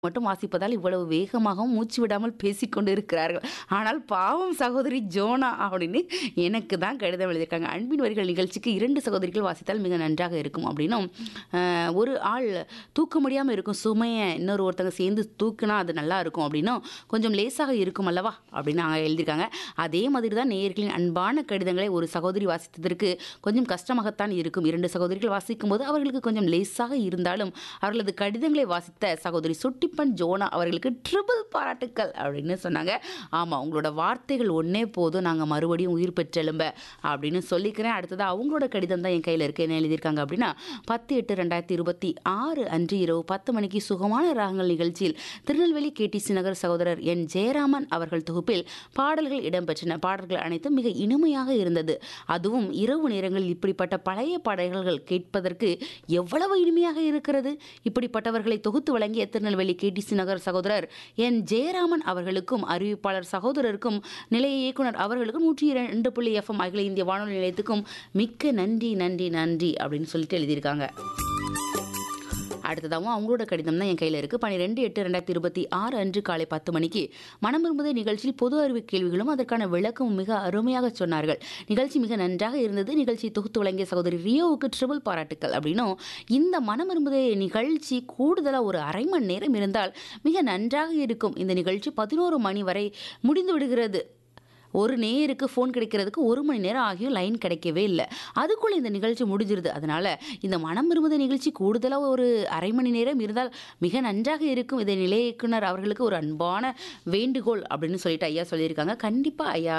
மட்டும் வாசிப்பதால் இவ்வளவு வேகமாகவும் மூச்சு விடாமல் பேசிக்கொண்டு இருக்கிறார்கள் ஆனால் பாவம் சகோதரி ஜோனா அப்படின்னு எனக்கு தான் கடிதம் எழுதியிருக்காங்க அன்பின் வரிகள் நிகழ்ச்சிக்கு இரண்டு சகோதரிகள் வாசித்தால் மிக நன்றாக இருக்கும் அப்படின்னும் ஆஹ், ஒரு ஆள் தூக்க முடியாமல் இருக்கும் சுமையை இன்னொரு ஒருத்தங்க சேர்ந்து தூக்குனா அது நல்லா இருக்கும் அப்படின்னும் கொஞ்சம் லேசாக இருக்கும் அல்லவா அப்படின்னு அவங்க எழுதியிருக்காங்க அதே மாதிரி தான் நேயர்களின் அன்பான கடிதங்களை ஒரு சகோதரி வாசித்ததற்கு கொஞ்சம் கஷ்டமாகத்தான் இருக்கும் இரண்டு சகோதரிகள் வாசிக்கும் போது அவர்களுக்கு கொஞ்சம் லேசாக இருந்தாலும் அவர்களது கடிதங்களை வாசித்த சகோதரி சுட்டிப்பன் ஜோனா அவர்களுக்கு ட்ரிபிள் பாராட்டுக்கள் அப்படின்னு சொன்னாங்க ஆமாம் உங்களோட வார்த்தைகள் ஒன்றே போதும் நாங்கள் மறுபடியும் உயிர் பெற்றெழும்ப அப்படின்னு சொல்லிக்கிறேன் அடுத்தது அவங்களோட கடிதம் தான் என் கையில் இருக்கு என்ன எழுதியிருக்காங்க அப்படின்னா பத்து எட்டு ரெண்டாயிரத்தி இருபத்தி ஆறு அன்று இரவு பத்து மணிக்கு சுகமான ராகங்கள் நிகழ்ச்சியில் திருநெல்வேலி கேடிசி நகர் சகோதரர் என் ஜெயராமன் அவர்கள் தொகுப்பில் பாடல்கள் இடம்பெற்றன பாடல்கள் அனைத்தும் மிக இனிமையாக இருந்தது அதுவும் இரவு நேரங்களில் இப்படிப்பட்ட பழைய பாடல்கள் கேட்பதற்கு எவ்வளவு இனிமையாக இருக்கிறது இப்படிப்பட்டவர்களை தொகுத்து வழங்கிய திருநெல்வேலி கேடிசி நகர் சகோதரர் என் ஜெயராமன் அவர்களுக்கும் அறிவிப்பாளர் சகோதரருக்கும் நிலைய இயக்குனர் அவர்களுக்கும் நூற்றி இரண்டு புள்ளி எஃப்எம் அகில இந்திய வானொலி நிலையத்துக்கும் மிக்க நன்றி நன்றி நன்றி அப்படின்னு சொல்லிட்டு எழுதியிருக்காங்க அடுத்ததாகவும் அவங்களோட கடிதம் தான் என் கையில் இருக்குது பன்னிரெண்டு எட்டு ரெண்டாயிரத்தி இருபத்தி ஆறு அன்று காலை பத்து மணிக்கு மனம் விரும்புதே நிகழ்ச்சியில் பொது அறிவு கேள்விகளும் அதற்கான விளக்கமும் மிக அருமையாக சொன்னார்கள் நிகழ்ச்சி மிக நன்றாக இருந்தது நிகழ்ச்சி தொகுத்து வழங்கிய சகோதரி ரியோவுக்கு ட்ரிபிள் பாராட்டுக்கள் அப்படின்னும் இந்த மனம் விரும்புதே நிகழ்ச்சி கூடுதலாக ஒரு அரை மணி நேரம் இருந்தால் மிக நன்றாக இருக்கும் இந்த நிகழ்ச்சி பதினோரு மணி வரை முடிந்து விடுகிறது ஒரு நேருக்கு ஃபோன் கிடைக்கிறதுக்கு ஒரு மணி நேரம் ஆகியும் லைன் கிடைக்கவே இல்லை அதுக்குள்ளே இந்த நிகழ்ச்சி முடிஞ்சிருது அதனால் இந்த மனம் விரும்புத நிகழ்ச்சி கூடுதலாக ஒரு அரை மணி நேரம் இருந்தால் மிக நன்றாக இருக்கும் இதை நிலைய இயக்குனர் அவர்களுக்கு ஒரு அன்பான வேண்டுகோள் அப்படின்னு சொல்லிட்டு ஐயா சொல்லியிருக்காங்க கண்டிப்பாக ஐயா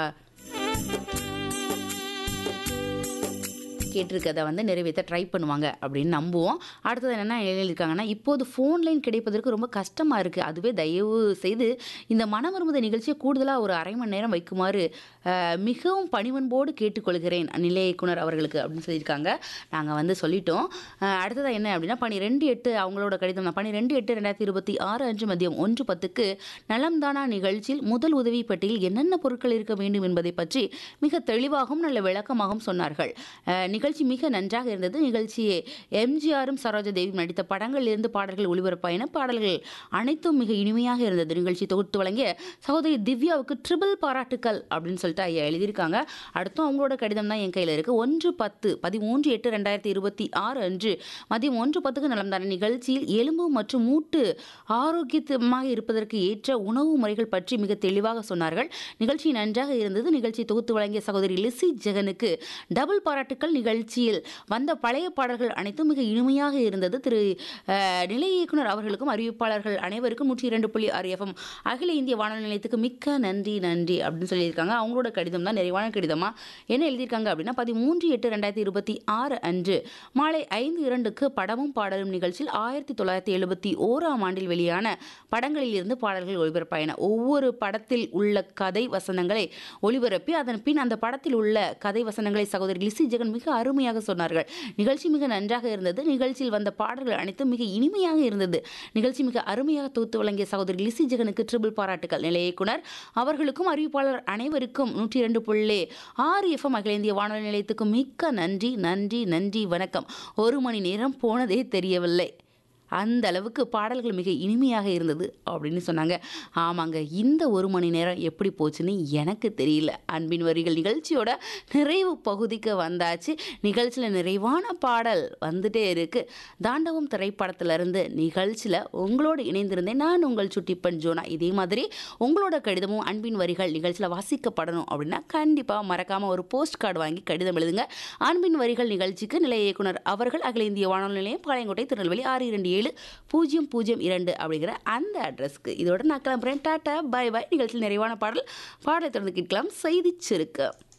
கேட்டிருக்கதை வந்து நிறைவேற்ற ட்ரை பண்ணுவாங்க அப்படின்னு நம்புவோம் அடுத்தது என்னென்ன எழுதியிருக்காங்கன்னா இப்போது ஃபோன் லைன் கிடைப்பதற்கு ரொம்ப கஷ்டமாக இருக்குது அதுவே தயவு செய்து இந்த மனம் விரும்புத நிகழ்ச்சியை கூடுதலாக ஒரு அரை மணி நேரம் வைக்குமாறு அஹ், மிகவும் பணிவன்போடு கேட்டுக்கொள்கிறேன் நிலைய இயக்குனர் அவர்களுக்கு அப்படின்னு சொல்லியிருக்காங்க நாங்கள் வந்து சொல்லிட்டோம் அஹ், அடுத்ததாக என்ன அப்படின்னா பனிரெண்டு எட்டு அவங்களோட கடிதம் தான் பனிரெண்டு எட்டு ரெண்டாயிரத்தி இருபத்தி ஆறு அன்று மதியம் ஒன்று பத்துக்கு நலம்தானா நிகழ்ச்சியில் முதல் உதவி பெட்டியில் என்னென்ன பொருட்கள் இருக்க வேண்டும் என்பதை பற்றி மிக தெளிவாகவும் நல்ல விளக்கமாகவும் சொன்னார்கள் அஹ், நிகழ்ச்சி மிக நன்றாக இருந்தது நிகழ்ச்சியை எம்ஜிஆரும் சரோஜா தேவி நடித்த படங்களில் இருந்து பாடல்கள் ஒளிபரப்பாயின பாடல்கள் அனைத்தும் மிக இனிமையாக இருந்தது நிகழ்ச்சி தொகுத்து வழங்கிய சகோதரி திவ்யாவுக்கு ட்ரிபிள் பாராட்டுக்கள் அப்படின்னு சொல்லிட்டு ஐயா எழுதியிருக்காங்க அடுத்தும் அவங்களோட கடிதம் தான் என் கையில் இருக்குது ஒன்று பத்து பதிமூன்று எட்டு ரெண்டாயிரத்தி இருபத்தி ஆறு அன்று மதியம் ஒன்று பத்துக்கு நலம்தான நிகழ்ச்சியில் எலும்பு மற்றும் மூட்டு ஆரோக்கியமாக இருப்பதற்கு ஏற்ற உணவு முறைகள் பற்றி மிக தெளிவாக சொன்னார்கள் நிகழ்ச்சி நன்றாக இருந்தது நிகழ்ச்சி தொகுத்து வழங்கிய சகோதரி லிசி ஜெகனுக்கு டபுள் பாராட்டுக்கள் நிகழ்ச்சியில் வந்த பழைய பாடல்கள் அனைத்தும் மிக இனிமையாக இருந்தது திரு அஹ், நிலைய இயக்குனர் அவர்களுக்கும் அறிவிப்பாளர்கள் அனைவருக்கும் நூற்றி இரண்டு புள்ளி ஆறு எஃப்எம் அகில இந்திய வானொலி நிலையத்துக்கு மிக்க நன்றி நன்றி அப்படின்னு சொல்லியிருக்காங்க அவங்களோட கடிதம் தான் நிறைவான கடிதமா என்ன எழுதியிருக்காங்க அப்படின்னா பதிமூன்று எட்டு ரெண்டாயிரத்தி இருபத்தி ஆறு அன்று மாலை ஐந்து இரண்டுக்கு படமும் பாடலும் நிகழ்ச்சியில் ஆயிரத்தி தொள்ளாயிரத்தி எழுபத்தி ஓராம் ஆண்டில் வெளியான படங்களில் இருந்து பாடல்கள் ஒளிபரப்பாயின ஒவ்வொரு படத்தில் உள்ள கதை வசனங்களை ஒளிபரப்பி அதன் பின் அந்த படத்தில் உள்ள கதை வசனங்களை சகோதரி லிசி ஜெகன் மிக அருமையாக சொன்னார்கள் நிகழ்ச்சி மிக நன்றாக இருந்தது நிகழ்ச்சியில் வந்த பாடல்கள் அனைத்தும் மிக இனிமையாக இருந்தது நிகழ்ச்சி மிக அருமையாக தொகுத்து வழங்கிய சகோதரி லிசி ஜெகனுக்கு ட்ரிபிள் பாராட்டுகள் நிலைய இயக்குனர் அவர்களுக்கும் அறிவிப்பாளர் அனைவருக்கும் நூற்றி இரண்டு புள்ளி ஆறு எஃப்எம் அகில இந்திய வானொலி நிலையத்துக்கும் மிக்க நன்றி நன்றி நன்றி வணக்கம் ஒரு மணி நேரம் போனதே தெரியவில்லை அந்த அளவுக்கு பாடல்கள் மிக இனிமையாக இருந்தது அப்படின்னு சொன்னாங்க ஆமாங்க இந்த ஒரு மணி நேரம் எப்படி போச்சுன்னு எனக்கு தெரியல அன்பின் வரிகள் நிகழ்ச்சியோட நிறைவு பகுதிக்கு வந்தாச்சு நிகழ்ச்சியில் நிறைவான பாடல் வந்துட்டே இருக்கு தாண்டவம் திரைப்படத்திலிருந்து நிகழ்ச்சியில் உங்களோடு இணைந்திருந்தேன் நான் உங்கள் சுட்டிப்பன் ஜோனா இதே மாதிரி உங்களோட கடிதமும் அன்பின் வரிகள் நிகழ்ச்சியில் வாசிக்கப்படணும் அப்படின்னா கண்டிப்பாக மறக்காமல் ஒரு போஸ்ட் கார்டு வாங்கி கடிதம் எழுதுங்க அன்பின் வரிகள் நிகழ்ச்சிக்கு நிலைய இயக்குனர் அவர்கள் அகில இந்திய வானொலி நிலையம் பாளையங்கோட்டை திருநெல்வேலி ஆறு இரண்டு ஏழு பூஜ்ஜியம் பூஜ்ஜியம் இரண்டு அப்படிங்கிற அந்த அட்ரஸ்க்கு இதோட நான் கிளம்புறேன் டாட்டா பை பை நிகழ்ச்சியில் நிறைவான பாடல் பாடலை தொடர்ந்து கேட்கலாம் செய்தி சுருக்கம்